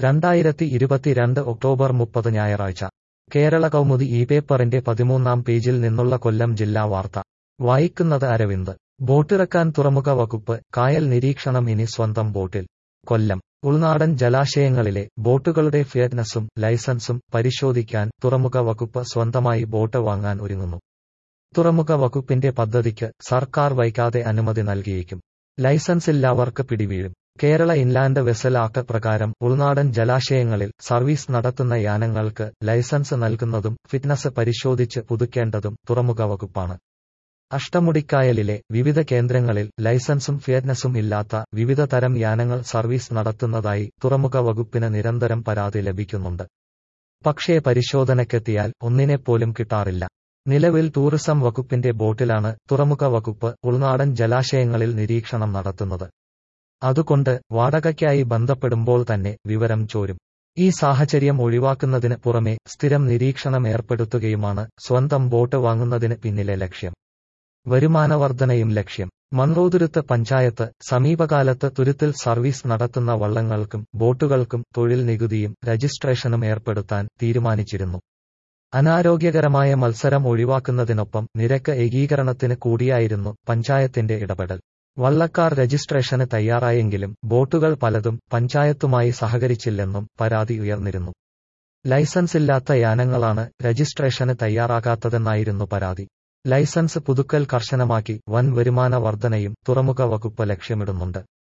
രണ്ടായിരത്തി ഇരുപത്തിരണ്ട് ഒക്ടോബർ മുപ്പത് ഞായറാഴ്ച കേരള കൗമുദി ഈ പേപ്പറിന്റെ പതിമൂന്നാം പേജിൽ നിന്നുള്ള കൊല്ലം ജില്ലാ വാർത്ത വായിക്കുന്നത് അരവിന്ദ് ബോട്ടിറക്കാൻ തുറമുഖ വകുപ്പ് കായൽ നിരീക്ഷണം ഇനി സ്വന്തം ബോട്ടിൽ കൊല്ലം ഉൾനാടൻ ജലാശയങ്ങളിലെ ബോട്ടുകളുടെ ഫിയറ്റ്നസും ലൈസൻസും പരിശോധിക്കാൻ തുറമുഖ വകുപ്പ് സ്വന്തമായി ബോട്ട് വാങ്ങാൻ ഒരുങ്ങുന്നു തുറമുഖ വകുപ്പിന്റെ പദ്ധതിക്ക് സർക്കാർ വൈകാതെ അനുമതി നൽകിയേക്കും ലൈസൻസില്ലാവർക്ക് പിടിവീഴും കേരള ഇൻലാൻഡ് വെസൽ ആക്ട് പ്രകാരം ഉൾനാടൻ ജലാശയങ്ങളിൽ സർവീസ് നടത്തുന്ന യാനങ്ങൾക്ക് ലൈസൻസ് നൽകുന്നതും ഫിറ്റ്നസ് പരിശോധിച്ച് പുതുക്കേണ്ടതും തുറമുഖ വകുപ്പാണ് അഷ്ടമുടിക്കായലിലെ വിവിധ കേന്ദ്രങ്ങളിൽ ലൈസൻസും ഫിയറ്റ്നസും ഇല്ലാത്ത വിവിധ തരം യാനങ്ങൾ സർവീസ് നടത്തുന്നതായി തുറമുഖ വകുപ്പിന് നിരന്തരം പരാതി ലഭിക്കുന്നുണ്ട് പക്ഷേ പരിശോധനയ്ക്കെത്തിയാൽ ഒന്നിനെപ്പോലും കിട്ടാറില്ല നിലവിൽ ടൂറിസം വകുപ്പിന്റെ ബോട്ടിലാണ് തുറമുഖ വകുപ്പ് ഉൾനാടൻ ജലാശയങ്ങളിൽ നിരീക്ഷണം നടത്തുന്നത് അതുകൊണ്ട് വാടകയ്ക്കായി ബന്ധപ്പെടുമ്പോൾ തന്നെ വിവരം ചോരും ഈ സാഹചര്യം ഒഴിവാക്കുന്നതിന് പുറമെ സ്ഥിരം നിരീക്ഷണം ഏർപ്പെടുത്തുകയുമാണ് സ്വന്തം ബോട്ട് വാങ്ങുന്നതിന് പിന്നിലെ ലക്ഷ്യം വരുമാനവർധനയും ലക്ഷ്യം മൺറോതുരുത്ത് പഞ്ചായത്ത് സമീപകാലത്ത് തുരുത്തിൽ സർവീസ് നടത്തുന്ന വള്ളങ്ങൾക്കും ബോട്ടുകൾക്കും തൊഴിൽ നികുതിയും രജിസ്ട്രേഷനും ഏർപ്പെടുത്താൻ തീരുമാനിച്ചിരുന്നു അനാരോഗ്യകരമായ മത്സരം ഒഴിവാക്കുന്നതിനൊപ്പം നിരക്ക് ഏകീകരണത്തിന് കൂടിയായിരുന്നു പഞ്ചായത്തിന്റെ ഇടപെടൽ വള്ളക്കാർ രജിസ്ട്രേഷന് തയ്യാറായെങ്കിലും ബോട്ടുകൾ പലതും പഞ്ചായത്തുമായി സഹകരിച്ചില്ലെന്നും പരാതി ഉയർന്നിരുന്നു ലൈസൻസില്ലാത്ത യാനങ്ങളാണ് രജിസ്ട്രേഷന് തയ്യാറാകാത്തതെന്നായിരുന്നു പരാതി ലൈസൻസ് പുതുക്കൽ കർശനമാക്കി വൻ വരുമാന വർധനയും തുറമുഖ വകുപ്പ് ലക്ഷ്യമിടുന്നുണ്ട്